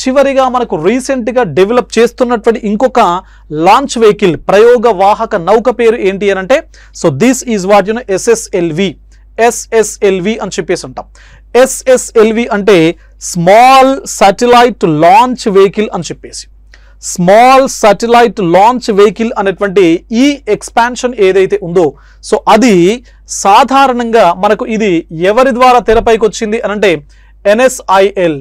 చివరిగా మనకు రీసెంట్గా డెవలప్ చేస్తున్నటువంటి ఇంకొక లాంచ్ వెహికల్ ప్రయోగ వాహక నౌక పేరు ఏంటి అని అంటే so this is what you know SSLV SSLV అని చెప్పేసి ఉంటాం ఎస్ఎస్ఎల్వి అంటే స్మాల్ సాటిలైట్ లాంచ్ వెహికల్ అని చెప్పేసి స్మాల్ సాటిలైట్ లాంచ్ వెహికల్ అనేటువంటి ఈ ఎక్స్పాన్షన్ ఏదైతే ఉందో సో అది సాధారణంగా మనకు ఇది ఎవరి ద్వారా తెరపైకి వచ్చింది అని అంటే ఎన్ఎస్ఐఎల్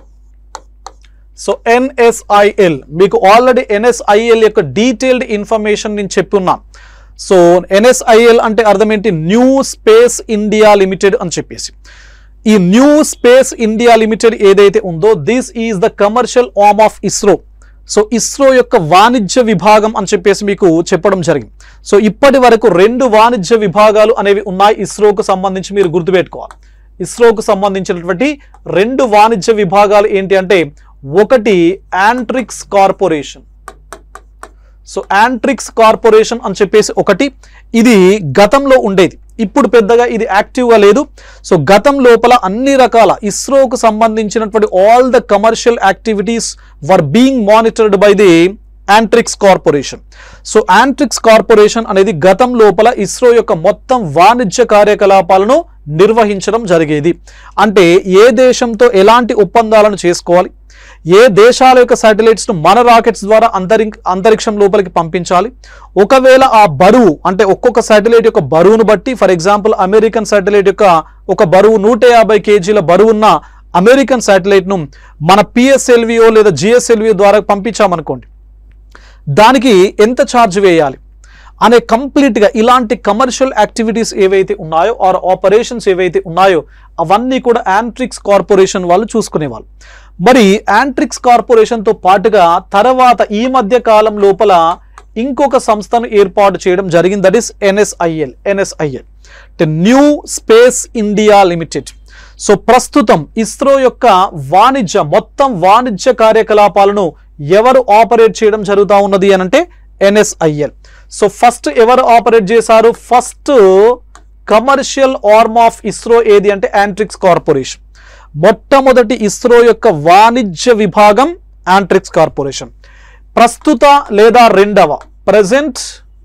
సో ఎన్ఎస్ఐఎల్ మీకు ఆల్రెడీ ఎన్ఎస్ఐఎల్ యొక్క డీటెయిల్డ్ ఇన్ఫర్మేషన్ నేను చెప్పున్నాను సో ఎన్ఎస్ఐఎల్ అంటే అర్థం ఏంటి న్యూ స్పేస్ ఇండియా లిమిటెడ్ అని చెప్పేసి ఈ న్యూ స్పేస్ ఇండియా లిమిటెడ్ ఏదైతే ఉందో this is the commercial arm of ISRO so ISRO యొక్క వాణిజ్య విభాగం అని చెప్పేసి మీకు చెప్పడం జరిగింది సో ఇప్పటి వరకు రెండు వాణిజ్య విభాగాలు అనేవి ఉన్నాయి ఇస్రోకు సంబంధించి మీరు గుర్తుపెట్టుకోవాలి ఇస్రోకు సంబంధించినటువంటి రెండు వాణిజ్య విభాగాలు ఏంటి అంటే ఒకటి Antrix corporation so Antrix corporation అని చెప్పేసి ఒకటి ఇది గతంలో ఉండేది ఇప్పుడు పెద్దగా ఇది యాక్టివ్గా లేదు సో గతం లోపల అన్ని రకాల ఇస్రోకు సంబంధించినటువంటి all the commercial activities were being monitored by the Antrix corporation so Antrix corporation అనేది గతం లోపల ఇస్రో యొక్క మొత్తం వాణిజ్య కార్యకలాపాలను నిర్వహించడం జరిగేది అంటే ఏ దేశంతో ఎలాంటి ఒప్పందాలను చేసుకోవాలి ఏ దేశాల యొక్క శాటిలైట్స్ ను మన రాకెట్స్ ద్వారా అంతరి అంతరిక్షం లోపలికి పంపించాలి ఒకవేళ ఆ బరువు అంటే ఒక్కొక్క శాటిలైట్ యొక్క బరువును బట్టి ఫర్ ఎగ్జాంపుల్ అమెరికన్ శాటిలైట్ యొక్క ఒక బరువు నూట యాభై కేజీల బరువున్న అమెరికన్ శాటిలైట్ ను మన పిఎస్ఎల్విఓ లేదా జిఎస్ఎల్విఓ ద్వారా పంపించామనుకోండి దానికి ఎంత ఛార్జ్ వేయాలి అనే కంప్లీట్గా ఇలాంటి కమర్షియల్ యాక్టివిటీస్ ఏవైతే ఉన్నాయో ఆర్ ఆపరేషన్స్ ఏవైతే ఉన్నాయో అవన్నీ కూడా యాంట్రిక్స్ కార్పొరేషన్ వాళ్ళు చూసుకునేవాళ్ళు మరి యాంట్రిక్స్ కార్పొరేషన్తో పాటుగా తర్వాత ఈ మధ్య కాలం లోపల ఇంకొక సంస్థను ఏర్పాటు చేయడం జరిగింది that is NSIL NSIL new space India limited so ప్రస్తుతం ఇస్రో యొక్క వాణిజ్య మొత్తం వాణిజ్య కార్యకలాపాలను ఎవరు ఆపరేట్ చేయడం జరుగుతూ ఉన్నది అని అంటే ఎన్ఎస్ఐఎల్ సో ఫస్ట్ ఎవరు ఆపరేట్ చేశారు first commercial arm of ISRO ఏది అంటే యాంట్రిక్స్ కార్పొరేషన్ మొట్టమొదటి ఇస్రో యొక్క వాణిజ్య విభాగం యాంట్రిక్స్ కార్పొరేషన్ ప్రస్తుత లేదా రెండవ ప్రజెంట్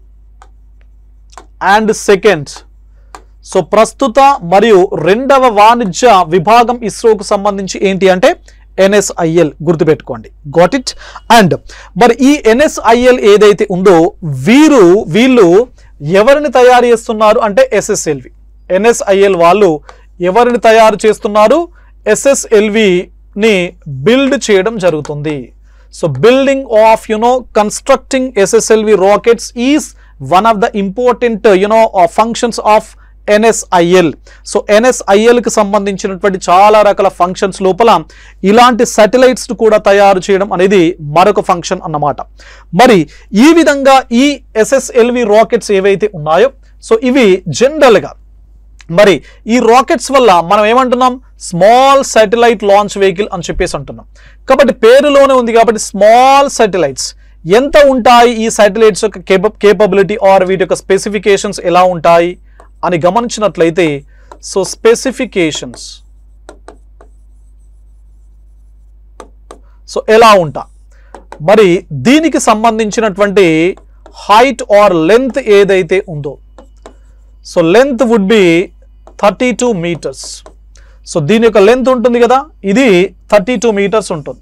అండ్ సెకండ్ సో ప్రస్తుత మరియు రెండవ వాణిజ్య విభాగం ఇస్రోకు సంబంధించి ఏంటి అంటే ఎన్ఎస్ఐఎల్ గుర్తుపెట్టుకోండి గాట్ ఇట్ అండ్ మరి ఈ ఎన్ఎస్ఐఎల్ ఏదైతే ఉందో వీరు వీళ్ళు ఎవరిని తయారు చేస్తున్నారు అంటే ఎస్ఎస్ఎల్వి ఎన్ఎస్ఐఎల్ వాళ్ళు ఎవరిని తయారు చేస్తున్నారు ఎస్ఎస్ఎల్విని బిల్డ్ చేయడం జరుగుతుంది so building of you know constructing SSLV rockets is one of the important you know functions of NSIL so ఎన్ఎస్ఐఎల్కి సంబంధించినటువంటి చాలా రకాల ఫంక్షన్స్ లోపల ఇలాంటి సాటిలైట్స్ కూడా తయారు చేయడం అనేది మరొక ఫంక్షన్ అన్నమాట మరి ఈ విధంగా ఈ ఎస్ఎస్ఎల్వి రాకెట్స్ ఏవైతే ఉన్నాయో సో ఇవి జనరల్గా మరి ఈ రాకెట్స్ వల్ల మనం ఏమంటున్నాం స్మాల్ సాటిలైట్ లాంచ్ వెహికల్ అని చెప్పేసి అంటున్నాం కాబట్టి పేరులోనే ఉంది కాబట్టి స్మాల్ సాటిలైట్స్ ఎంత ఉంటాయి ఈ సాటిలైట్స్ యొక్క కేప కేపబిలిటీ ఆర్ వీటి యొక్క స్పెసిఫికేషన్స్ ఎలా ఉంటాయి అని గమనించినట్లయితే సో స్పెసిఫికేషన్స్ సో ఎలా ఉంటా మరి దీనికి సంబంధించినటువంటి హైట్ ఆర్ లెంత్ ఏదైతే ఉందో so length would be thirty two metres so దీని యొక్క లెంత్ ఉంటుంది కదా ఇది థర్టీ టూ మీటర్స్ ఉంటుంది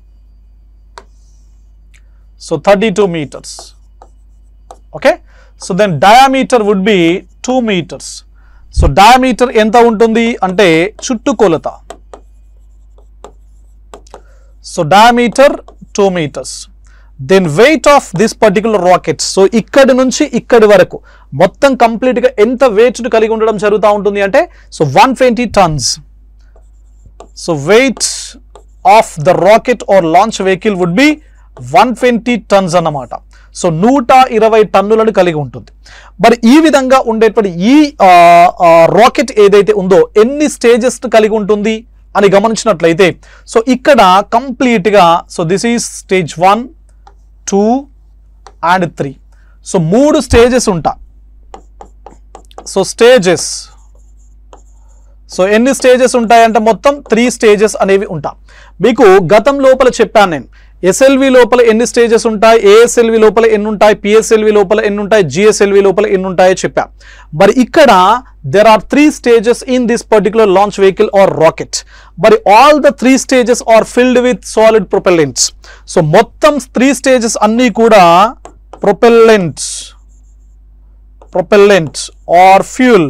so thirty two metres okay so then diameter would be two metres so diameter ఎంత ఉంటుంది అంటే చుట్టుకొలత so diameter two metres then weight of this particular rockets so ఇక్కడి నుంచి ఇక్కడి వరకు మొత్తం కంప్లీట్గా ఎంత వెయిట్ కలిగి ఉండడం జరుగుతూ ఉంటుంది అంటే so one twenty tons so weight of the rocket or launch vehicle would be one twenty tons అన్నమాట సో నూట ఇరవై టన్నులను కలిగి ఉంటుంది మరి ఈ విధంగా ఉండేటువంటి ఈ రాకెట్ ఏదైతే ఉందో ఎన్ని స్టేజెస్ కలిగి ఉంటుంది అని గమనించినట్లయితే సో ఇక్కడ కంప్లీట్గా so this is stage one two and three so మూడు స్టేజెస్ ఉంటా సో స్టేజెస్ సో ఎన్ని స్టేజెస్ ఉంటాయంటే మొత్తం త్రీ స్టేజెస్ అనేవి ఉంటాయి మీకు గతం లోపల చెప్పాను నేను ఎస్ఎల్వి లోపల ఎన్ని స్టేజెస్ ఉంటాయి ఏఎస్ఎల్వి లోపల ఎన్ని ఉంటాయి పిఎస్ఎల్వి లోపల ఎన్ని ఉంటాయి జిఎస్ఎల్వి లోపల ఎన్ని ఉంటాయో చెప్పా మరి ఇక్కడ there are three stages in this particular launch vehicle or rocket మరి all the three stages are filled with solid propellants so మొత్తం త్రీ స్టేజెస్ అన్నీ కూడా propellants propellant or fuel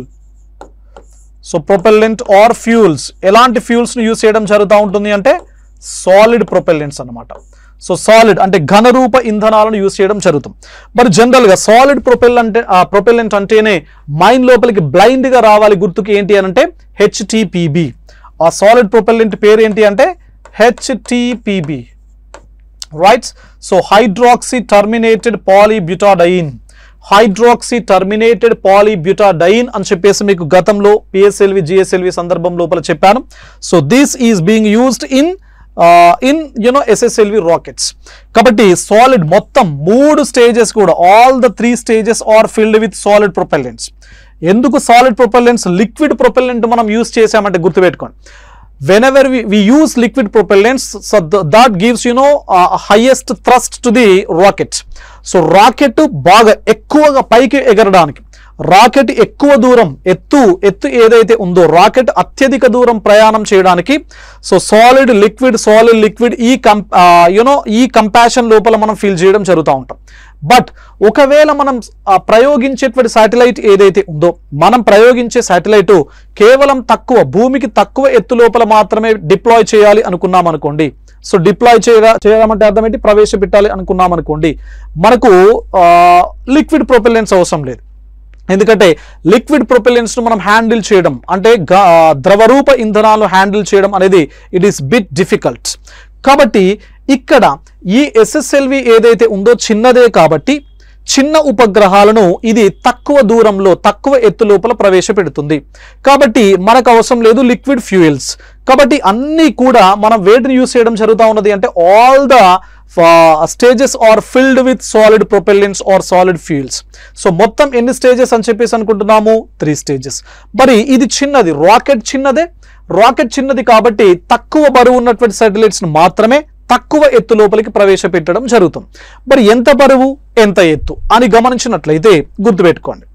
so propellant or fuels ఎలాంటి ఫ్యూల్స్ని use చేయడం జరుగుతూ ఉంటుంది అంటే సాలిడ్ ప్రొపెల్లెంట్స్ అన్నమాట సో సాలిడ్ అంటే ఘనరూప ఇంధనాలను యూస్ చేయడం జరుగుతుంది మరి జనరల్గా సాలిడ్ ప్రొపెల్ అంటే ప్రొపెల్లెంట్ అంటేనే మైండ్ లోపలికి బ్లైండ్గా రావాలి గుర్తుకు ఏంటి అని అంటే హెచ్టిపిబి ఆ సాలిడ్ ప్రొపెల్లెంట్ పేరు ఏంటి అంటే HTPB right so hydroxy terminated polybutadiene hydroxy terminated polybutadiene అని చెప్పేసి మీకు గతంలో పిఎస్ఎల్వి జిఎస్ఎల్వి సందర్భం లోపల చెప్పాను so this is being used in in you know SSLV rockets కాబట్టి సాలిడ్ మొత్తం మూడు స్టేజెస్ కూడా all the three stages are filled with solid propellants ఎందుకు సాలిడ్ ప్రొపెల్లెంట్స్ లిక్విడ్ ప్రొపెల్లెంట్ మనం యూస్ చేసామంటే గుర్తుపెట్టుకోండి whenever we, we use liquid propellants so th- that gives you know uh, highest thrust to the rocket so rocket బాగా ఎక్కువగా పైకి ఎగరడానికి rocket ఎక్కువ దూరం ఎత్తు ఎత్తు ఏదైతే ఉందో రాకెట్ అత్యధిక దూరం ప్రయాణం చేయడానికి so solid liquid solid liquid ఈ కం యునో ఈ కంపాషన్ లోపల మనం ఫీల్ చేయడం జరుగుతూ ఉంటాం బట్ ఒకవేళ మనం ఆ, ప్రయోగించేటువంటి శాటిలైట్ ఏదైతే ఉందో మనం ప్రయోగించే శాటిలైట్ కేవలం తక్కువ భూమికి తక్కువ ఎత్తు లోపల మాత్రమే డిప్లాయ్ చేయాలి అనుకున్నాం అనుకోండి సో డిప్లాయ్ చేయగా చేయడమంటే అర్థం ఏంటి ప్రవేశపెట్టాలి అనుకున్నాం అనుకోండి మనకు లిక్విడ్ ప్రొపెల్లెన్స్ అవసరం లేదు ఎందుకంటే లిక్విడ్ ప్రొపెల్లెంట్స్ను మనం హ్యాండిల్ చేయడం అంటే గా- ద్రవరూప ఇంధనాలు హ్యాండిల్ చేయడం అనేది ఇట్ ఈస్ బిట్ డిఫికల్ట్ కాబట్టి ఇక్కడ ఈ ఎస్ఎస్ఎల్వి ఏదైతే ఉందో చిన్నదే కాబట్టి చిన్న ఉపగ్రహాలను ఇది తక్కువ దూరంలో తక్కువ ఎత్తు లోపల ప్రవేశపెడుతుంది కాబట్టి మనకు అవసరం లేదు లిక్విడ్ ఫ్యూయల్స్ కాబట్టి అన్నీ కూడా మనం వేటిని యూస్ చేయడం జరుగుతూ ఉన్నది అంటే all the stages are filled with solid propellants or solid fuels so మొత్తం ఎన్ని స్టేజెస్ అని చెప్పేసి అనుకుంటున్నాము త్రీ స్టేజెస్ మరి ఇది చిన్నది రాకెట్ చిన్నదే రాకెట్ చిన్నది కాబట్టి తక్కువ బరువు ఉన్నటువంటి సాటిలైట్స్ మాత్రమే తక్కువ ఎత్తు లోపలికి ప్రవేశపెట్టడం జరుగుతుంది మరి ఎంత బరువు ఎంత ఎత్తు అని గమనించినట్లయితే గుర్తుపెట్టుకోండి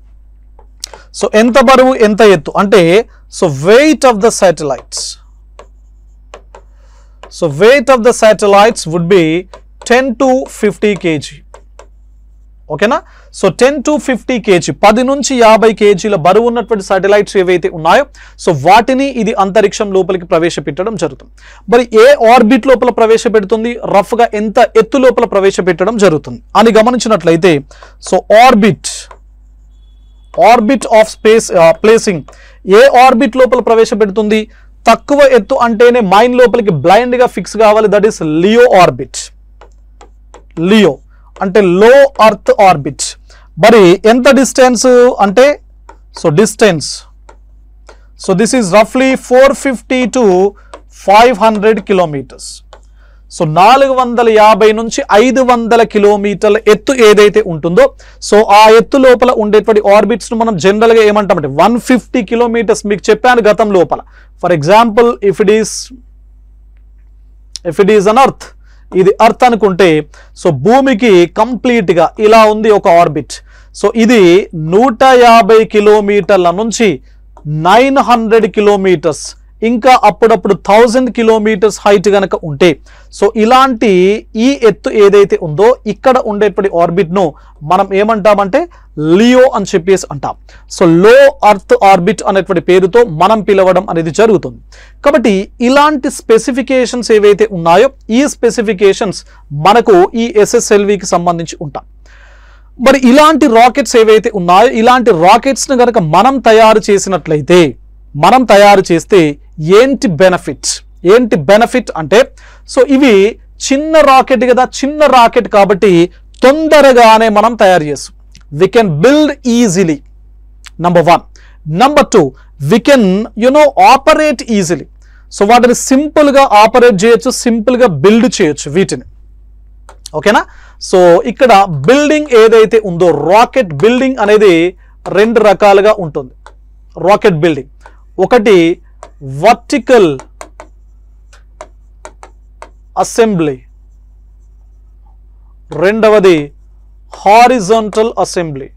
సో ఎంత బరువు ఎంత ఎత్తు అంటే so weight of the satellites so weight of the satellites would be ten to fifty KG ఓకేనా so ten to fifty KG పది నుంచి యాభై కేజీల బరువు ఉన్నటువంటి సాటిలైట్స్ ఏవైతే ఉన్నాయో సో వాటిని ఇది అంతరిక్షం లోపలికి ప్రవేశపెట్టడం జరుగుతుంది మరి ఏ ఆర్బిట్ లోపల ప్రవేశపెడుతుంది రఫ్గా ఎంత ఎత్తు లోపల ప్రవేశపెట్టడం జరుగుతుంది అని గమనించినట్లయితే so orbit orbit of space placing a orbit లోపల ప్రవేశపెడుతుంది తక్కువ ఎత్తు అంటేనే మైండ్ లోపలికి బ్లైండ్గా ఫిక్స్ కావాలి that is LEO orbit LEO అంటే లో అర్త్ ఆర్బిట్ మరి ఎంత డిస్టెన్స్ అంటే so distance so this is రఫ్లీ four fifty to five hundred kilometres so నాలుగు వందల యాభై నుంచి ఐదు వందల కిలోమీటర్ల ఎత్తు ఏదైతే ఉంటుందో సో ఆ ఎత్తు లోపల ఉండేటువంటి ఆర్బిట్స్ను మనం జనరల్గా ఏమంటామంటే వన్ ఫిఫ్టీ కిలోమీటర్స్ మీకు చెప్పాను గతం లోపల for example if it is if it is on earth ఇది అర్త్ అనుకుంటే సో భూమికి కంప్లీట్గా ఇలా ఉంది ఒక ఆర్బిట్ సో ఇది నూట యాభై కిలోమీటర్ల నుంచి నైన్ హండ్రెడ్ కిలోమీటర్స్ ఇంకా అప్పుడప్పుడు థౌజండ్ కిలోమీటర్స్ హైట్ గనక ఉంటే సో ఇలాంటి ఈ ఎత్తు ఏదైతే ఉందో ఇక్కడ ఉండేటువంటి ఆర్బిట్ను మనం ఏమంటామంటే లియో అని చెప్పేసి అంటాం సో లో అర్త్ ఆర్బిట్ అనేటువంటి పేరుతో మనం పిలవడం అనేది జరుగుతుంది కాబట్టి ఇలాంటి స్పెసిఫికేషన్స్ ఏవైతే ఉన్నాయో ఈ స్పెసిఫికేషన్స్ మనకు ఈ ఎస్ఎస్ఎల్వికి సంబంధించి ఉంటాం మరి ఇలాంటి రాకెట్స్ ఏవైతే ఉన్నాయో ఇలాంటి రాకెట్స్ని కనుక మనం తయారు చేసినట్లయితే మనం తయారు చేస్తే ఏంటి బెనిఫిట్ ఏంటి బెనిఫిట్ అంటే సో ఇవి చిన్న రాకెట్ కదా చిన్న రాకెట్ కాబట్టి తొందరగానే మనం తయారు చేస్తాం we can build easily number one number two we can you know operate easily so వాటిని సింపుల్గా ఆపరేట్ చేయొచ్చు సింపుల్గా బిల్డ్ చేయొచ్చు వీటిని ఓకేనా సో ఇక్కడ బిల్డింగ్ ఏదైతే ఉందో రాకెట్ బిల్డింగ్ అనేది రెండు రకాలుగా ఉంటుంది రాకెట్ బిల్డింగ్ ఒకటి వర్టికల్ అసెంబ్లీ రెండవది horizontal assembly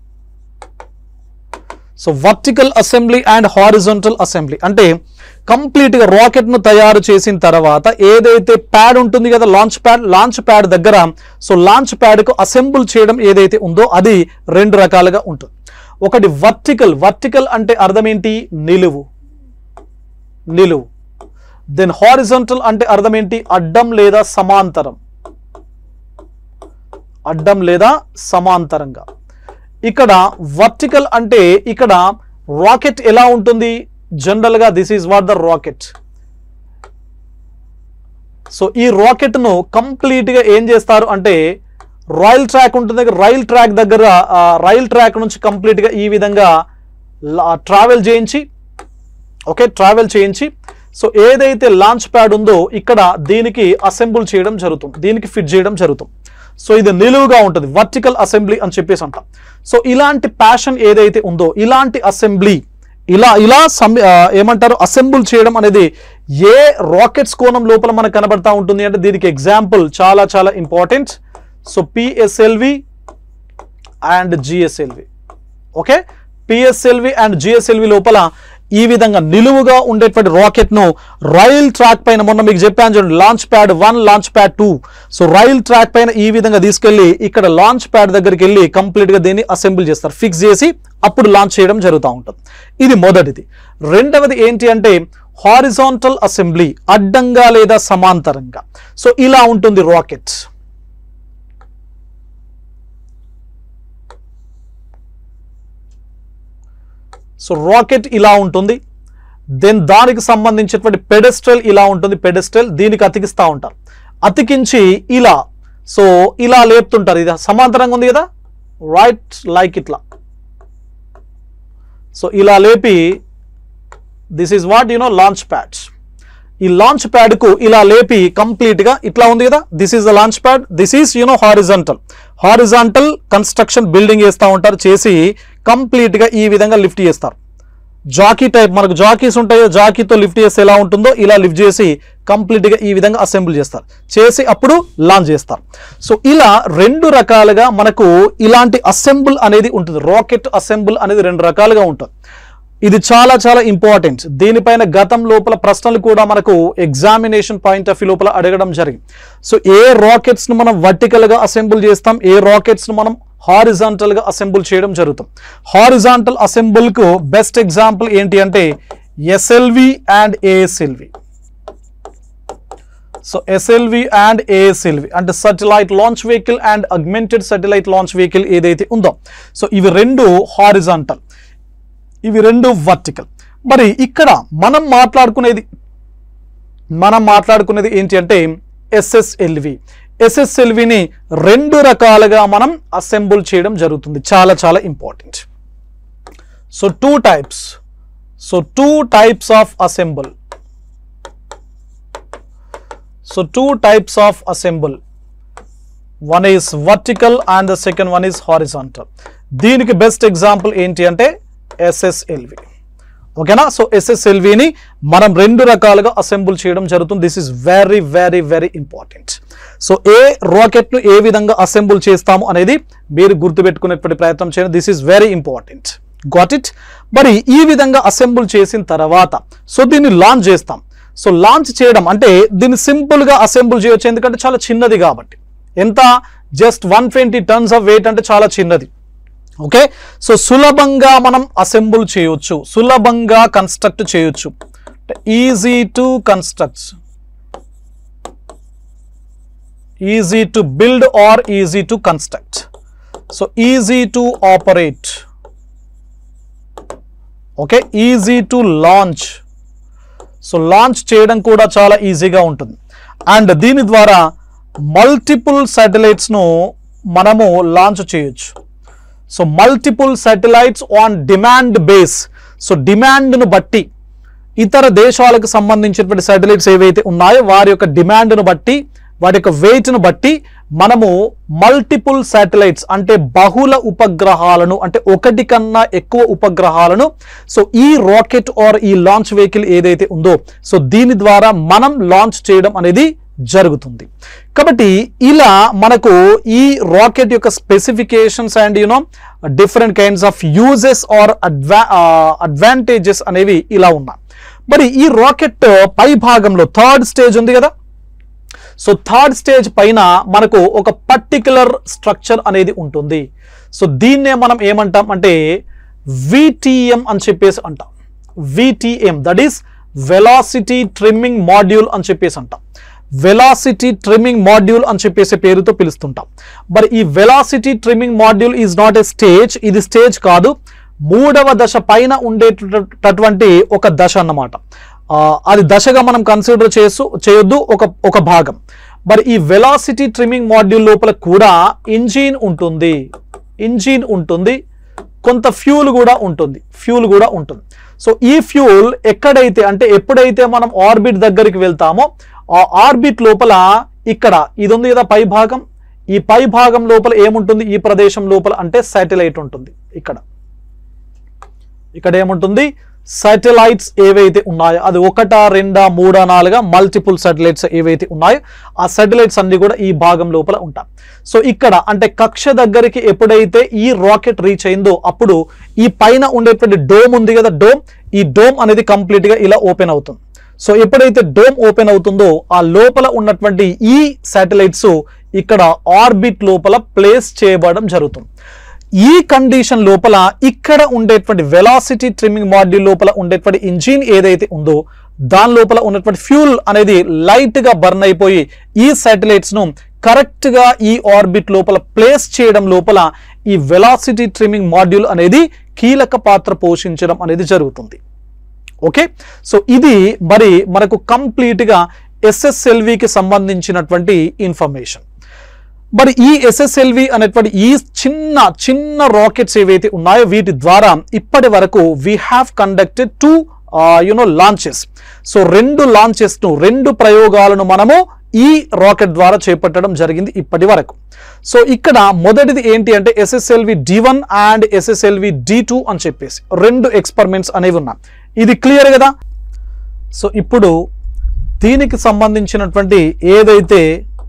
so vertical assembly and horizontal assembly అంటే కంప్లీట్గా రాకెట్ను తయారు చేసిన తర్వాత ఏదైతే ప్యాడ్ ఉంటుంది కదా లాంచ్ ప్యాడ్ లాంచ్ ప్యాడ్ దగ్గర సో లాంచ్ ప్యాడ్కు అసెంబుల్ చేయడం ఏదైతే ఉందో అది రెండు రకాలుగా ఉంటుంది ఒకటి వర్టికల్ వర్టికల్ అంటే అర్థం ఏంటి నిలువు నిలువు దెన్ హారిజాంటల్ అంటే అర్థం ఏంటి అడ్డం లేదా సమాంతరం అడ్డం లేదా సమాంతరంగా ఇక్కడ వర్టికల్ అంటే ఇక్కడ రాకెట్ ఎలా ఉంటుంది జనరల్గా this is what the rocket so ఈ రాకెట్ను కంప్లీట్గా ఏం చేస్తారు అంటే రాయల్ ట్రాక్ ఉంటుంది దగ్గర రైల్ ట్రాక్ దగ్గర ఆ, రైల్ ట్రాక్ నుంచి కంప్లీట్గా ఈ విధంగా ట్రావెల్ చేయించి ఓకే ట్రావెల్ చేయించి సో ఏదైతే లాంచ్ ప్యాడ్ ఉందో ఇక్కడ దీనికి అసెంబుల్ చేయడం జరుగుతుంది దీనికి ఫిట్ చేయడం జరుగుతుంది సో ఇది నిలువుగా ఉంటుంది వర్టికల్ అసెంబ్లీ అని చెప్పేసి అంటాం సో ఇలాంటి ప్యాషన్ ఏదైతే ఉందో ఇలాంటి అసెంబ్లీ ఇలా ఇలా సమ్ ఆ, ఏమంటారు అసెంబుల్ చేయడం అనేది ఏ రాకెట్స్ కోణం లోపల మనకు కనబడతా ఉంటుంది అంటే దీనికి ఎగ్జాంపుల్ చాలా చాలా important so PSLV and GSLV okay PSLV and GSLV లోపల ఈ విధంగా నిలువుగా ఉండేటువంటి రాకెట్ ను రైల్ ట్రాక్ పైన మొన్న మీకు చెప్పాను చూడండి launch pad one launch pad two so rail track పైన ఈ విధంగా తీసుకెళ్లి ఇక్కడ లాంచ్ ప్యాడ్ దగ్గరికి వెళ్ళి కంప్లీట్ గా దీన్ని అసెంబుల్ చేస్తారు ఫిక్స్ చేసి అప్పుడు లాంచ్ చేయడం జరుగుతూ ఉంటుంది ఇది మొదటిది రెండవది ఏంటి అంటే హారిజాంటల్ అసెంబ్లీ అడ్డంగా లేదా సమాంతరంగా సో ఇలా ఉంటుంది రాకెట్ సో రాకెట్ ఇలా ఉంటుంది దెన్ దానికి సంబంధించినటువంటి పెడెస్ట్రల్ ఇలా ఉంటుంది పెడెస్ట్రల్ దీనికి అతికిస్తూ ఉంటారు అతికించి ఇలా సో ఇలా లేపుతుంటారు ఇది సమాంతరంగా ఉంది కదా రైట్ లైక్ ఇట్లా సో ఇలా లేపి this is what you know launch pads ఈ లాంచ్ ప్యాడ్ కు ఇలా లేపి కంప్లీట్ గా ఇట్లా ఉంది కదా this is the launch pad this is you know horizontal horizontal construction building చేస్తూ ఉంటారు చేసి కంప్లీట్ గా ఈ విధంగా లిఫ్ట్ చేస్తారు జాకీ టైప్ మనకు జాకీస్ ఉంటాయో జాకీతో లిఫ్ట్ చేస్తే ఎలా ఉంటుందో ఇలా లిఫ్ట్ చేసి కంప్లీట్ గా ఈ విధంగా అసెంబుల్ చేస్తారు చేసి అప్పుడు లాంచ్ చేస్తారు సో ఇలా రెండు రకాలుగా మనకు ఇలాంటి అసెంబుల్ అనేది ఉంటుంది రాకెట్ అసెంబుల్ అనేది రెండు రకాలుగా ఉంటుంది ఇది చాలా చాలా ఇంపార్టెంట్ దీనిపైన గతం లోపల ప్రశ్నలు కూడా మనకు ఎగ్జామినేషన్ పాయింట్ ఆఫ్ వ్యూ లోపల అడగడం జరిగింది సో ఏ రాకెట్స్ ను మనం వర్టికల్ గా అసెంబుల్ చేస్తాం ఏ రాకెట్స్ ను మనం హారిజాంటల్ గా అసెంబుల్ చేయడం జరుగుతుంది హారిజాంటల్ అసెంబుల్ కు బెస్ట్ ఎగ్జాంపుల్ ఏంటి అంటే SLV and ASLV so SLV and ASLV అంటే satellite launch vehicle and augmented satellite launch vehicle ఏదైతే ఉందో సో ఇవి రెండు హారిజాంటల్ ఇవి రెండు వర్టికల్ మరి ఇక్కడ మనం మాట్లాడుకునేది మనం మాట్లాడుకునేది ఏంటి అంటే ఎస్ఎస్ఎల్వి ఎస్ఎస్ఎల్విని రెండు రకాలుగా మనం అసెంబుల్ చేయడం జరుగుతుంది చాలా చాలా important so two types so two types of assemble so two types of assemble one is vertical and the second one is horizontal దీనికి బెస్ట్ ఎగ్జాంపుల్ ఏంటి అంటే ఎస్ఎస్ఎల్వి ఓకేనా సో ఎస్ఎస్ఎల్విని మనం రెండు రకాలుగా అసెంబుల్ చేయడం జరుగుతుంది this is very very very important so ఏ రాకెట్ను ఏ విధంగా అసెంబుల్ చేస్తాము అనేది మీరు గుర్తుపెట్టుకునేటువంటి ప్రయత్నం చేయండి this is very important got it మరి ఈ విధంగా అసెంబుల్ చేసిన తర్వాత సో దీన్ని లాంచ్ చేస్తాం సో లాంచ్ చేయడం అంటే దీన్ని సింపుల్గా అసెంబుల్ చేయొచ్చు ఎందుకంటే చాలా చిన్నది కాబట్టి ఎంత just one twenty tons of weight అంటే చాలా చిన్నది ఓకే సో సులభంగా మనం అసెంబుల్ చేయొచ్చు సులభంగా కన్స్ట్రక్ట్ చేయొచ్చు easy to construct easy to build or easy to construct so easy to operate okay easy to launch so launch చేయడం కూడా చాలా ఈజీగా ఉంటుంది అండ్ దీని ద్వారా మల్టిపుల్ శాటిలైట్స్ను మనము లాంచ్ చేయొచ్చు so multiple satellites on demand base so డిమాండ్ను బట్టి ఇతర దేశాలకు సంబంధించినటువంటి శాటిలైట్స్ ఏవైతే ఉన్నాయో వారి యొక్క డిమాండ్ను బట్టి వాటి యొక్క వెయిట్ను బట్టి మనము మల్టిపుల్ శాటిలైట్స్ అంటే బహుళ ఉపగ్రహాలను అంటే ఒకటి కన్నా ఎక్కువ ఉపగ్రహాలను సో ఈ రాకెట్ ఆర్ ఈ లాంచ్ వెహికల్ ఏదైతే ఉందో సో దీని ద్వారా మనం లాంచ్ చేయడం అనేది జరుగుతుంది కాబట్టి ఇలా మనకు ఈ రాకెట్ యొక్క specifications and you know different kinds of uses or adva advantages అనేవి ఇలా ఉన్నాయి మరి ఈ రాకెట్ పై భాగంలో థర్డ్ స్టేజ్ ఉంది కదా సో థర్డ్ స్టేజ్ పైన మనకు ఒక పర్టికులర్ స్ట్రక్చర్ అనేది ఉంటుంది సో దీన్నే మనం ఏమంటాం అంటే విటిఎం అని చెప్పేసి అంటాం VTM that is velocity trimming module అని చెప్పేసి అంటాం వెలాసిటీ ట్రిమ్మింగ్ మాడ్యూల్ అని చెప్పేసి పేరుతో పిలుస్తుంటాం మరి ఈ velocity trimming module is not a stage ఇది స్టేజ్ కాదు మూడవ దశ పైన ఉండేటటువంటి ఒక దశ అన్నమాట ఆ, అది దశగా మనం కన్సిడర్ చేసు చేయొద్దు ఒక ఒక భాగం మరి ఈ వెలాసిటీ ట్రిమ్మింగ్ మాడ్యూల్ లోపల కూడా ఇంజిన్ ఉంటుంది ఇంజిన్ ఉంటుంది కొంత ఫ్యూల్ కూడా ఉంటుంది ఫ్యూల్ కూడా ఉంటుంది సో ఈ ఫ్యూల్ ఎక్కడైతే అంటే ఎప్పుడైతే మనం ఆర్బిట్ దగ్గరికి వెళ్తామో ఆ ఆర్బిట్ లోపల ఇక్కడ ఇది ఉంది కదా పై భాగం ఈ పై భాగం లోపల ఏముంటుంది ఈ ప్రదేశం లోపల అంటే శాటిలైట్ ఉంటుంది ఇక్కడ ఇక్కడ ఏముంటుంది సాటిలైట్స్ ఏవైతే ఉన్నాయో అది ఒకటా రెండా మూడా నాలుగా మల్టిపుల్ సాటిలైట్స్ ఏవైతే ఉన్నాయో ఆ సాటిలైట్స్ అన్ని కూడా ఈ భాగం లోపల ఉంటాయి సో ఇక్కడ అంటే కక్ష దగ్గరికి ఎప్పుడైతే ఈ రాకెట్ రీచ్ అయిందో అప్పుడు ఈ పైన ఉండేటువంటి డోమ్ ఉంది కదా డోమ్ ఈ డోమ్ అనేది కంప్లీట్ గా ఇలా ఓపెన్ అవుతుంది సో ఎప్పుడైతే డోమ్ ఓపెన్ అవుతుందో ఆ లోపల ఉన్నటువంటి ఈ శాటిలైట్స్ ఇక్కడ ఆర్బిట్ లోపల ప్లేస్ చేయబడడం జరుగుతుంది ఈ కండిషన్ లోపల ఇక్కడ ఉండేటువంటి వెలాసిటీ ట్రిమ్మింగ్ మాడ్యూల్ లోపల ఉండేటువంటి ఇంజిన్ ఏదైతే ఉందో దాని లోపల ఉన్నటువంటి ఫ్యూల్ అనేది లైట్ గా బర్న్ అయిపోయి ఈ శాటిలైట్స్ ను కరెక్ట్ గా ఈ ఆర్బిట్ లోపల ప్లేస్ చేయడం లోపల ఈ వెలాసిటీ ట్రిమ్మింగ్ మాడ్యూల్ అనేది కీలక పాత్ర పోషించడం అనేది జరుగుతుంది ఓకే సో ఇది మరి మనకు కంప్లీట్గా ఎస్ఎస్ఎల్వికి సంబంధించినటువంటి ఇన్ఫర్మేషన్ మరి ఈ ఎస్ఎస్ఎల్వి అనేటువంటి ఈ చిన్న చిన్న రాకెట్స్ ఏవైతే ఉన్నాయో వీటి ద్వారా ఇప్పటి వరకు we have conducted two you know launches so రెండు లాంచెస్ ను రెండు ప్రయోగాలను మనము ఈ రాకెట్ ద్వారా చేపట్టడం జరిగింది ఇప్పటి వరకు సో ఇక్కడ మొదటిది ఏంటి అంటే SSLV D one and SSLV D two అని చెప్పేసి రెండు ఎక్స్పెరిమెంట్స్ అనేవి ఉన్నాయి ఇది క్లియర్ కదా సో ఇప్పుడు దీనికి సంబంధించినటువంటి ఏదైతే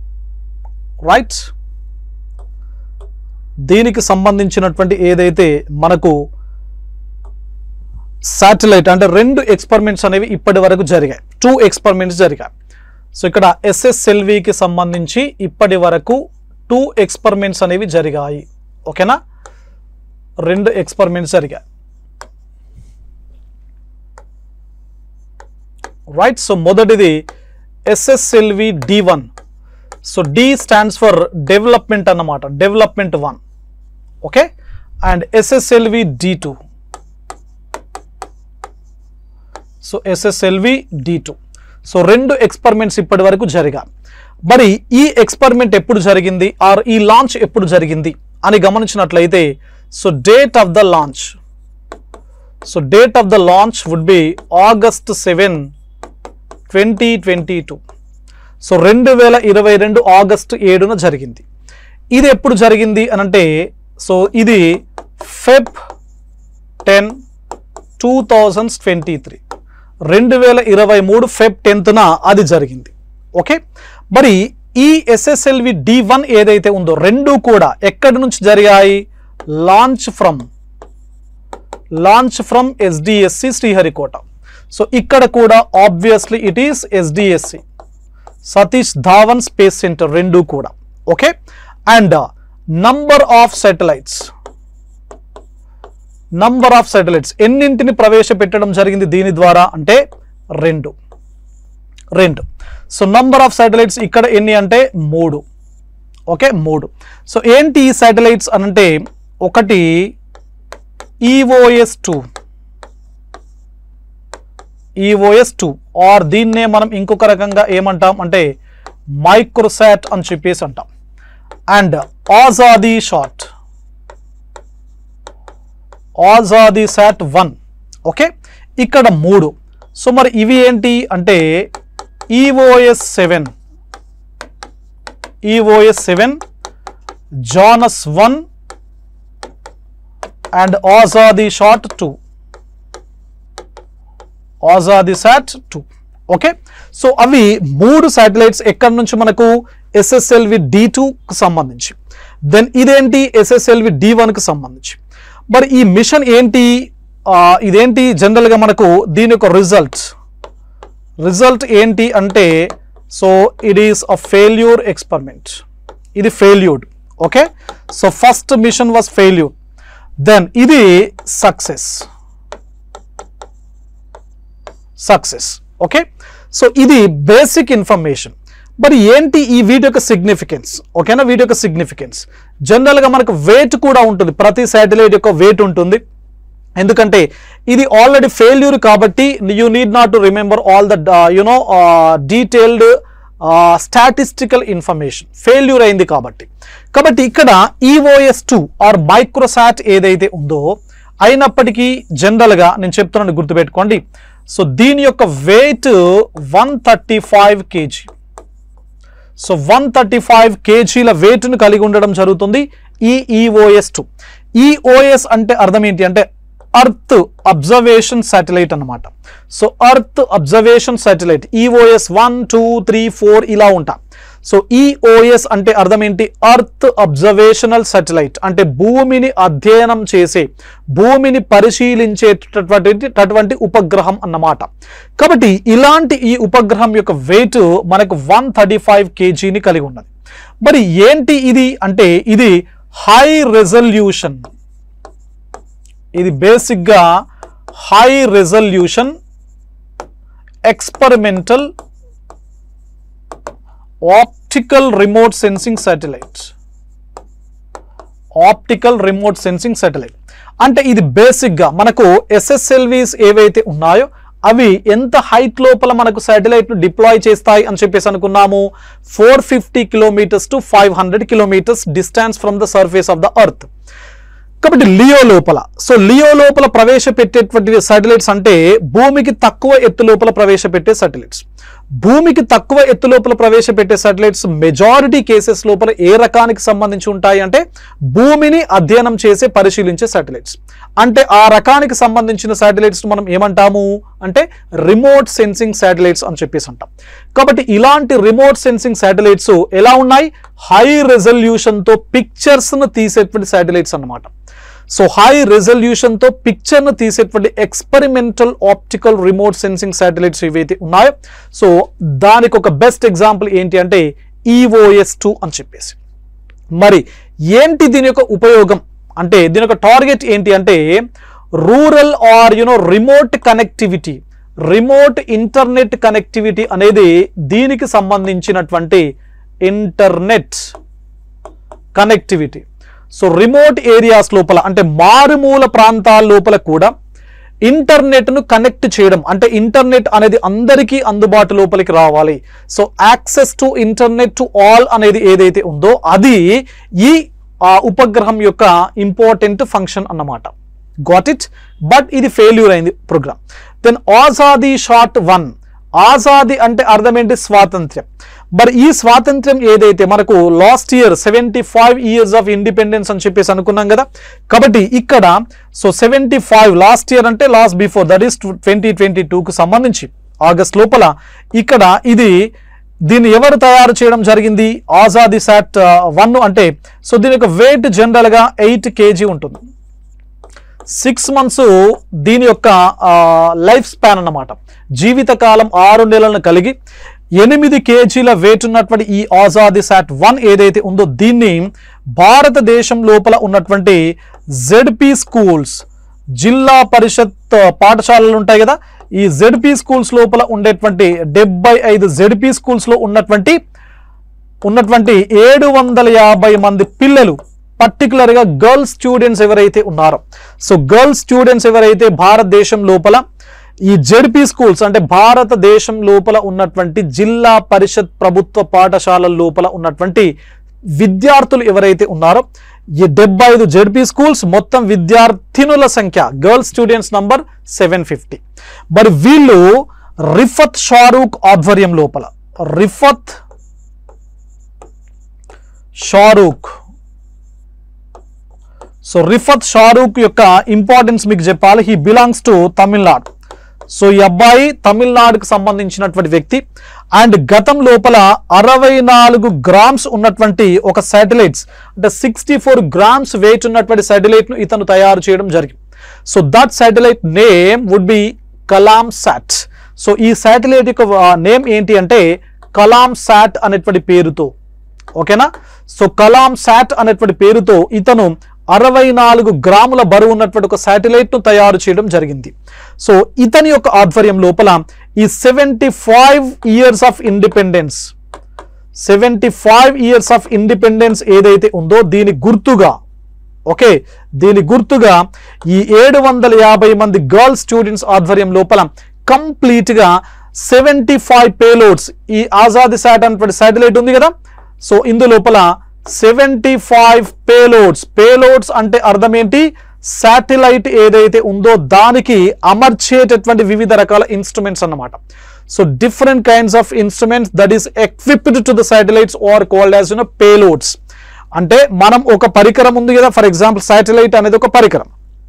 రైట్ దీనికి సంబంధించినటువంటి ఏదైతే మనకు శాటిలైట్ అంటే రెండు ఎక్స్పెరిమెంట్స్ అనేవి ఇప్పటి వరకు జరిగాయి టూ ఎక్స్పెరిమెంట్స్ జరిగాయి సో ఇక్కడ ఎస్ఎస్ఎల్వికి సంబంధించి ఇప్పటి వరకు టూ ఎక్స్పెరిమెంట్స్ అనేవి జరిగాయి ఓకేనా రెండు ఎక్స్పెరిమెంట్స్ జరిగాయి రైట్ సో మొదటిది SSLV D one so D stands for development అన్నమాట development one okay and SSLV D two so SSLV D two so రెండు ఎక్స్పెరిమెంట్స్ ఇప్పటి వరకు జరిగా మరి ఈ ఎక్స్పెరిమెంట్ ఎప్పుడు జరిగింది ఆర్ ఈ లాంచ్ ఎప్పుడు జరిగింది అని గమనించినట్లయితే so date of the launch so date of the launch would be August seven twenty twenty two so రెండు వేల ఇరవై రెండు ఆగస్టు ఏడున జరిగింది ఇది ఎప్పుడు జరిగింది అని అంటే సో ఇది Feb ten two thousands twenty three రెండు వేల ఇరవై మూడు ఫెబ్ టెన్త్న అది జరిగింది ఓకే మరి ఈ ఎస్ఎస్ఎల్వి డి వన్ ఏదైతే ఉందో రెండు కూడా ఎక్కడి నుంచి జరిగాయి launch from launch from SDSC Sriharikota so ఇక్కడ కూడా obviously it is SDSC Satish Dhawan space centre రెండు కూడా okay and number of satellites number of satellites ఎన్నింటిని ప్రవేశపెట్టడం జరిగింది దీని ద్వారా అంటే రెండు రెండు సో నంబర్ ఆఫ్ శాటిలైట్స్ ఇక్కడ ఎన్ని అంటే మూడు ఓకే మూడు సో ఏంటి ఈ శాటిలైట్స్ అనంటే ఒకటి EOS two EOS two or దీన్నే మనం ఇంకొక రకంగా ఏమంటాం అంటే మైక్రోసాట్ అని చెప్పేసి అంటాం and Azadi sat Azadi sat one okay ఇక్కడ మూడు సో మరి ఇవి ఏంటి అంటే EOS seven EOS seven Janus one and Azadi sat two Azadi sat two okay so అవి మూడు శాటిలైట్స్ ఎక్కడి నుంచి మనకు ఎస్ఎస్ఎల్వి డి టూకి సంబంధించి దెన్ ఇదేంటి ఎస్ఎస్ఎల్వి డి వన్కి సంబంధించి మరి ఈ మిషన్ ఏంటి ఆ, ఇదేంటి జనరల్గా మనకు దీని యొక్క రిజల్ట్ రిజల్ట్ ఏంటి అంటే so it is a failure experiment ఇది failured okay so first mission was failure then ఇది సక్సెస్ సక్సెస్ ఓకే సో ఇది బేసిక్ ఇన్ఫర్మేషన్ మరి ఏంటి ఈ వీటి యొక్క సిగ్నిఫికెన్స్ ఓకేనా వీటి యొక్క సిగ్నిఫికెన్స్ జనరల్గా మనకు వెయిట్ కూడా ఉంటుంది ప్రతి శాటిలైట్ యొక్క వెయిట్ ఉంటుంది ఎందుకంటే ఇది ఆల్రెడీ ఫెయిల్యూర్ కాబట్టి you need not to remember all the you know detailed statistical information failure అయింది కాబట్టి కాబట్టి ఇక్కడ ఈఓఎస్ టూ ఆర్ మైక్రోసాట్ ఏదైతే ఉందో అయినప్పటికీ జనరల్గా నేను చెప్తున్నాను గుర్తుపెట్టుకోండి సో దీని యొక్క weight one thirty five KG so one thirty five కేజీల వెయిట్ను కలిగి ఉండడం జరుగుతుంది ఈ ఈఓఎస్ టూ ఈఓఎస్ అంటే అర్థం ఏంటి అంటే అర్త్ అబ్జర్వేషన్ శాటిలైట్ అన్నమాట so earth observation satellite EOS one two three four ఇలా ఉంటా సో ఈఓఎస్ అంటే అర్థం ఏంటి అర్త్ అబ్జర్వేషనల్ శాటిలైట్ అంటే భూమిని అధ్యయనం చేసే భూమిని పరిశీలించేటటువంటి అటువంటి ఉపగ్రహం అన్నమాట కాబట్టి ఇలాంటి ఈ ఉపగ్రహం యొక్క వెయిట్ మనకు వన్ థర్టీ ఫైవ్ కేజీని కలిగి ఉన్నది మరి ఏంటి ఇది అంటే ఇది హై రెజల్యూషన్ ఇది బేసిక్గా high resolution experimental optical remote sensing satellite optical remote sensing satellite అంటే ఇది బేసిక్గా మనకు ఎస్ఎస్ఎల్వీస్ ఏవైతే ఉన్నాయో అవి ఎంత హైట్ లోపల మనకు శాటిలైట్ను డిప్లాయ్ చేస్తాయి అని చెప్పేసి అనుకున్నాము four fifty kilometres to five hundred kilometres distance from the surface of the earth కాబట్టి లియో లోపల సో లియో లోపల ప్రవేశపెట్టేటువంటి శాటిలైట్స్ అంటే భూమికి తక్కువ ఎత్తు లోపల ప్రవేశపెట్టే శాటిలైట్స్ భూమికి తక్కువ ఎత్తు లోపల ప్రవేశపెట్టే శాటిలైట్స్ మెజారిటీ కేసెస్ లోపల ఏ రకానికి సంబంధించి ఉంటాయి అంటే భూమిని అధ్యయనం చేసే పరిశీలించే శాటిలైట్స్ అంటే ఆ రకానికి సంబంధించిన శాటిలైట్స్ మనం ఏమంటాము అంటే రిమోట్ సెన్సింగ్ శాటిలైట్స్ అని చెప్పేసి అంటాం కాబట్టి ఇలాంటి రిమోట్ సెన్సింగ్ శాటిలైట్స్ ఎలా ఉన్నాయి హై రెజల్యూషన్తో పిక్చర్స్ను తీసేటువంటి శాటిలైట్స్ అన్నమాట సో హై రెజల్యూషన్తో పిక్చర్ను తీసేటువంటి experimental optical remote sensing satellites ఏవైతే ఉన్నాయో సో దానికి ఒక బెస్ట్ ఎగ్జాంపుల్ ఏంటి అంటే ఈఓఎస్ టూ అని చెప్పేసి మరి ఏంటి దీని యొక్క ఉపయోగం అంటే దీని యొక్క టార్గెట్ ఏంటి అంటే rural or you know remote connectivity remote internet connectivity అనేది దీనికి సంబంధించినటువంటి internet connectivity so remote areas లోపల అంటే మారుమూల ప్రాంతాల లోపల కూడా ఇంటర్నెట్ను కనెక్ట్ చేయడం అంటే ఇంటర్నెట్ అనేది అందరికీ అందుబాటు లోపలికి రావాలి so access to internet to all అనేది ఏదైతే ఉందో అది ఈ ఆ ఉపగ్రహం యొక్క ఇంపార్టెంట్ ఫంక్షన్ అన్నమాట గాట్ ఇట్ బట్ ఇది ఫెయిల్యూర్ అయింది programme then Azadi sat one Azadi అంటే అర్థం ఏంటి స్వాతంత్ర్యం మరి ఈ స్వాతంత్ర్యం ఏదైతే మనకు last year seventy five years of independence అని చెప్పేసి అనుకున్నాం కదా కాబట్టి ఇక్కడ so seventy five last year అంటే last before that is twenty twenty టూకు సంబంధించి ఆగస్ట్ లోపల ఇక్కడ ఇది దీన్ని ఎవరు తయారు చేయడం జరిగింది ఆజాదీ సాట్ వన్ అంటే సో దీని యొక్క వెయిట్ జనరల్గా ఎయిట్ కేజీ ఉంటుంది సిక్స్ మంత్స్ దీని యొక్క లైఫ్ స్పాన్ అన్నమాట జీవితకాలం ఆరు నెలలను కలిగి ఎనిమిది కేజీల వెయిట్ ఉన్నటువంటి ఈ ఆజాదీ సాట్ వన్ ఏదైతే ఉందో దీన్ని భారతదేశం లోపల ఉన్నటువంటి జెడ్పీ స్కూల్స్ జిల్లా పరిషత్ పాఠశాలలు ఉంటాయి కదా ఈ జెడ్పీ స్కూల్స్ లోపల ఉండేటువంటి డెబ్బై ఐదు జెడ్పీ స్కూల్స్లో ఉన్నటువంటి ఉన్నటువంటి ఏడు వందల యాభై మంది పిల్లలు పర్టికులర్గా గర్ల్స్ స్టూడెంట్స్ ఎవరైతే ఉన్నారో సో గర్ల్స్ స్టూడెంట్స్ ఎవరైతే భారతదేశం లోపల ఈ జెడ్పీ స్కూల్స్ అంటే భారతదేశం లోపల ఉన్నటువంటి జిల్లా పరిషత్ ప్రభుత్వ పాఠశాలల లోపల ఉన్నటువంటి విద్యార్థులు ఎవరైతే ఉన్నారో ఈ డెబ్బై ఐదు జెడ్పీ స్కూల్స్ మొత్తం విద్యార్థినుల సంఖ్య girls students number seven fifty మరి వీళ్ళు రిఫత్ షారూక్ ఆధ్వర్యం లోపల రిఫత్ షారూక్ సో రిఫత్ షారూక్ యొక్క ఇంపార్టెన్స్ మీకు చెప్పాలి he belongs to Tamil Nadu so ఈ అబ్బాయి తమిళనాడుకు సంబంధించినటువంటి వ్యక్తి అండ్ గతం లోపల అరవై నాలుగు గ్రామ్స్ ఉన్నటువంటి ఒక శాటిలైట్స్ అంటే సిక్స్టీ ఫోర్ గ్రామ్స్ వెయిట్ ఉన్నటువంటి satellite ను ఇతను తయారు చేయడం జరిగింది so that satellite name would be Kalam sat so ఈ శాటిలైట్ యొక్క నేమ్ ఏంటి అంటే కలాం సాట్ అనేటువంటి పేరుతో ఓకేనా సో కలాం సాట్ అనేటువంటి పేరుతో ఇతను అరవై నాలుగు గ్రాముల బరువు ఉన్నటువంటి ఒక శాటిలైట్ ను తయారు చేయడం జరిగింది సో ఇతని యొక్క ఆధ్వర్యం లోపల ఈ seventy five years of independence seventy five years of independence ఏదైతే ఉందో దీని గుర్తుగా ఓకే దీని గుర్తుగా ఈ ఏడు వందల యాభై మంది గర్ల్ స్టూడెంట్స్ ఆధ్వర్యం లోపల కంప్లీట్ గా సెవెంటీ ఫైవ్ పేలోడ్స్ ఈ ఆజాద్ శాట్ అనేటువంటి శాటిలైట్ ఉంది కదా సో ఇందు లోపల సెవెంటీ ఫైవ్ పేలోడ్స్ పేలోడ్స్ అంటే అర్థం ఏంటి శాటిలైట్ ఏదైతే ఉందో దానికి అమర్చేటటువంటి వివిధ రకాల ఇన్స్ట్రుమెంట్స్ అన్నమాట so different kinds of instruments that is equipped to the satellites are called as you know payloads అంటే మనం ఒక పరికరం ఉంది కదా ఫర్ ఎగ్జాంపుల్ శాటిలైట్ అనేది ఒక పరికరం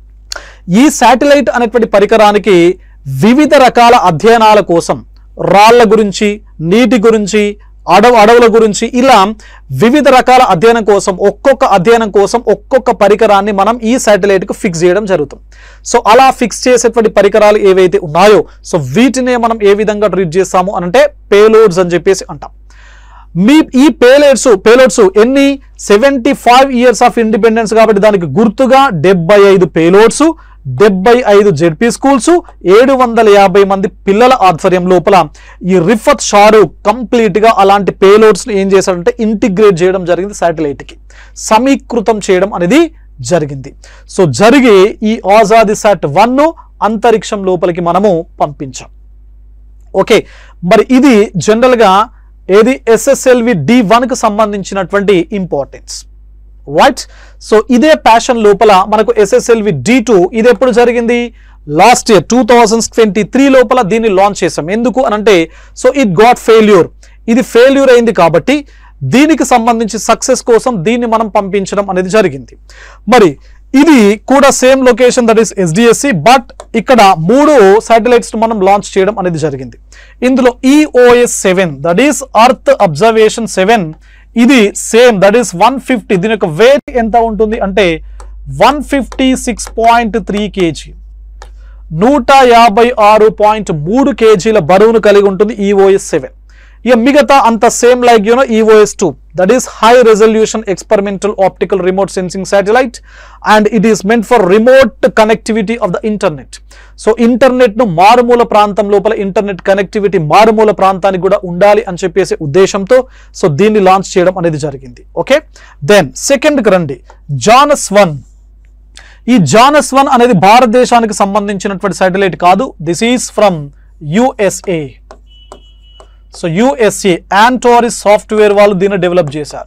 ఈ శాటిలైట్ అనేటువంటి పరికరానికి వివిధ రకాల అధ్యయనాల కోసం రాళ్ల గురించి నీటి గురించి అడవు అడవుల గురించి ఇలా వివిధ రకాల అధ్యయనం కోసం ఒక్కొక్క అధ్యయనం కోసం ఒక్కొక్క పరికరాన్ని మనం ఈ శాటిలైట్ కు ఫిక్స్ చేయడం జరుగుతుంది సో అలా ఫిక్స్ చేసేటువంటి పరికరాలు ఏవైతే ఉన్నాయో సో వీటినే మనం ఏ విధంగా ట్రీట్ చేస్తాము అని అంటే పేలోడ్స్ అని చెప్పేసి అంటాం మీ ఈ పేలోడ్స్ పేలోడ్స్ ఎన్ని seventy five years of independence కాబట్టి దానికి గుర్తుగా డెబ్బై ఐదు పేలోడ్స్ డెబ్బై ఐదు జెడ్పీ స్కూల్స్ ఏడు వందల యాభై మంది పిల్లల ఆధ్వర్యం లోపల ఈ రిఫత్ షారూక్ కంప్లీట్ గా అలాంటి పేలోడ్స్ ఏం చేశాడంటే ఇంటిగ్రేట్ చేయడం జరిగింది శాటిలైట్ కి సమీకృతం చేయడం అనేది జరిగింది సో జరిగి ఈ ఆజాది సాట్ వన్ అంతరిక్షం లోపలికి మనము పంపించాం ఓకే మరి ఇది జనరల్గా ఏది ఎస్ఎస్ఎల్వి డి వన్కి సంబంధించినటువంటి ఇంపార్టెన్స్ రైట్ సో ఇదే ప్యాషన్ లోపల మనకు ఎస్ఎస్ఎల్వి డి టూ ఇది ఎప్పుడు జరిగింది last year two thousand twenty three లోపల దీన్ని లాంచ్ చేసాం ఎందుకు అనంటే సో ఇట్ గాట్ ఫెయిల్యూర్ ఇది ఫెయిల్యూర్ అయింది కాబట్టి దీనికి సంబంధించి సక్సెస్ కోసం దీన్ని మనం పంపించడం అనేది జరిగింది మరి ఇది కూడా same location that is SDSC but ఇక్కడ మూడు శాటిలైట్స్ మనం లాంచ్ చేయడం అనేది జరిగింది ఇందులో EOS seven that is earth observation seven ఇది same that is one fifty దీని యొక్క వెయిట్ ఎంత ఉంటుంది అంటే one fifty six point three KG నూట యాభై ఆరు పాయింట్ మూడు కేజీల బరువును కలిగి ఉంటుంది ఈఓఎస్ సెవెన్ ఇక మిగతా అంత same like you know EOS two that is high resolution experimental optical remote sensing satellite and it is meant for remote connectivity of the internet so internet ను మారుమూల ప్రాంతం లోపల ఇంటర్నెట్ కనెక్టివిటీ మారుమూల ప్రాంతానికి కూడా ఉండాలి అని చెప్పేసి ఉద్దేశంతో సో దీన్ని లాంచ్ చేయడం అనేది జరిగింది ఓకే దెన్ సెకండ్కి రండి జానస్ వన్ ఈ జానస్ వన్ అనేది భారతదేశానికి సంబంధించినటువంటి శాటిలైట్ కాదు this is from USA so USA Antaris software వాళ్ళు దీన్ని డెవలప్ చేశారు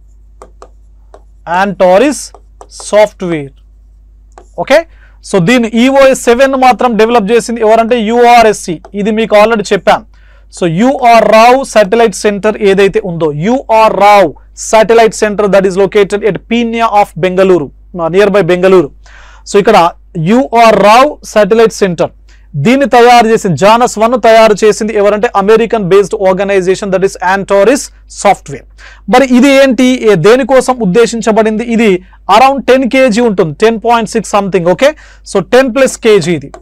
యాంటోరిస్ సాఫ్ట్వేర్ ఓకే సో దీన్ని ఈఓఎస్ సెవెన్ మాత్రం డెవలప్ చేసింది ఎవరంటే యుఆర్ఎస్సి ఇది మీకు ఆల్రెడీ చెప్పాను so UR Rao satellite centre ఏదైతే ఉందో UR Rao satellite centre that is located at Peenya of Bengaluru near by Bengaluru so ఇక్కడ యుఆర్ రావ్ సాటిలైట్ సెంటర్ దీన్ని తయారు చేసి జానస్ వన్ తయారు చేసింది ఎవరంటే American based organisation that is Antaris software మరి ఇది ఏంటి ఏ- దేనికోసం ఉద్దేశించబడింది ఇది అరౌండ్ టెన్ కేజీ ఉంటుంది ten point six something okay so ten plus KG ఇది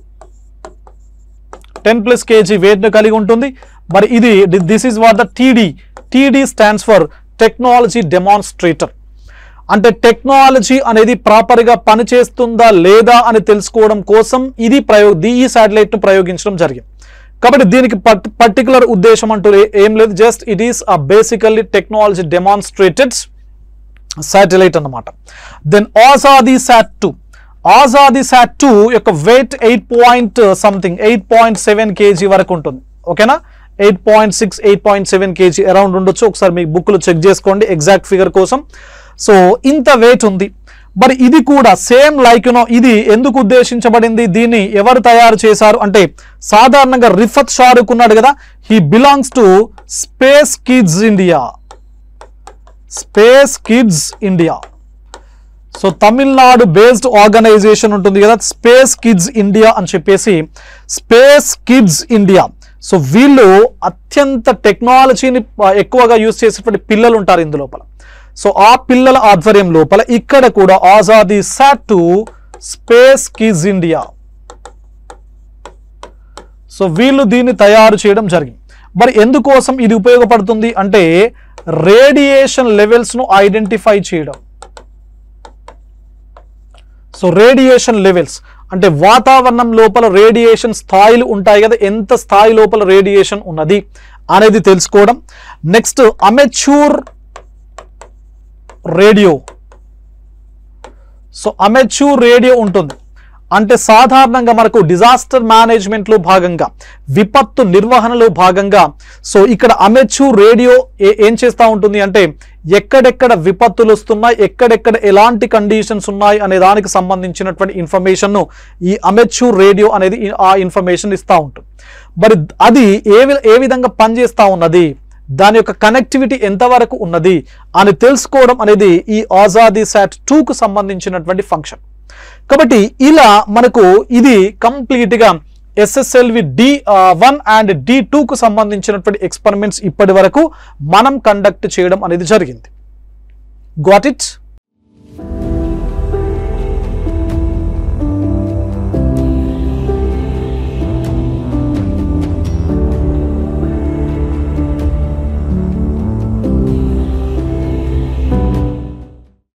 టెన్ ప్లస్ కేజీ వెయిట్ను కలిగి ఉంటుంది మరి ఇది this is what the TD TD stands for technology demonstrator అంటే టెక్నాలజీ అనేది ప్రాపర్గా పనిచేస్తుందా లేదా అని తెలుసుకోవడం కోసం ఇది ప్రయోగ ఈ శాటిలైట్ ను ప్రయోగించడం జరిగింది కాబట్టి దీనికి పర్టికులర్ ఉద్దేశం అంటూ ఏ- ఏం లేదు just it is a basically technology demonstrated satellite అన్నమాట then Azadi sat two Azadi sat two యొక్క weight eight point something eight point seven KG వరకు ఉంటుంది ఓకేనా eight point six eight point seven KG around ఉండొచ్చు ఒకసారి మీ బుక్లు చెక్ చేసుకోండి ఎగ్జాక్ట్ ఫిగర్ కోసం సో ఇంత వెయిట్ ఉంది మరి ఇది కూడా సేమ్ లైక్ యునో ఇది ఎందుకు ఉద్దేశించబడింది దీన్ని ఎవరు తయారు చేశారు అంటే సాధారణంగా రిఫత్ షారుక్ ఉన్నాడు కదా he belongs to space kids India space kids India so Tamil Nadu based organisation ఉంటుంది కదా స్పేస్ కిడ్స్ ఇండియా అని చెప్పేసి స్పేస్ కిడ్స్ ఇండియా సో వీళ్ళు అత్యంత టెక్నాలజీని ఆ, ఎక్కువగా యూజ్ చేసేటువంటి పిల్లలు ఉంటారు ఇందు లోపల సో ఆ పిల్లల ఆధ్వర్యం లోపల ఇక్కడ కూడా Azadi sat two space kids India so వీళ్ళు దీన్ని తయారు చేయడం జరిగింది మరి ఎందుకోసం ఇది ఉపయోగపడుతుంది అంటే రేడియేషన్ లెవెల్స్ను ఐడెంటిఫై చేయడం సో రేడియేషన్ లెవెల్స్ అంటే వాతావరణం లోపల రేడియేషన్ స్థాయిలు ఉంటాయి కదా ఎంత స్థాయి లోపల రేడియేషన్ ఉన్నది అనేది తెలుసుకోవడం next amateur radio so amateur radio ఉంటుంది అంటే సాధారణంగా మనకు డిజాస్టర్ మేనేజ్మెంట్లో భాగంగా విపత్తు నిర్వహణలో భాగంగా సో ఇక్కడ అమెచ్యూర్ రేడియో ఏ- ఏం చేస్తూ ఉంటుంది అంటే ఎక్కడెక్కడ విపత్తులు వస్తున్నాయి ఎక్కడెక్కడ ఎలాంటి కండిషన్స్ ఉన్నాయి అనే దానికి సంబంధించినటువంటి ఇన్ఫర్మేషన్ను ఈ అమెచ్యూర్ రేడియో అనేది ఈ- ఆ ఇన్ఫర్మేషన్ ఇస్తూ ఉంటుంది మరి అది ఏ వి- ఏ విధంగా పనిచేస్తూ ఉన్నది దాని యొక్క కనెక్టివిటీ ఎంతవరకు ఉన్నది అని తెలుసుకోవడం అనేది ఈ ఆజాదీ శాట్ టూకు సంబంధించినటువంటి ఫంక్షన్ కాబట్టి ఇలా మనకు ఇది కంప్లీట్గా SSLV D one and D టూకు సంబంధించినటువంటి ఎక్స్పెరిమెంట్స్ ఇప్పటి వరకు మనం కండక్ట్ చేయడం అనేది జరిగింది గాట్ ఇట్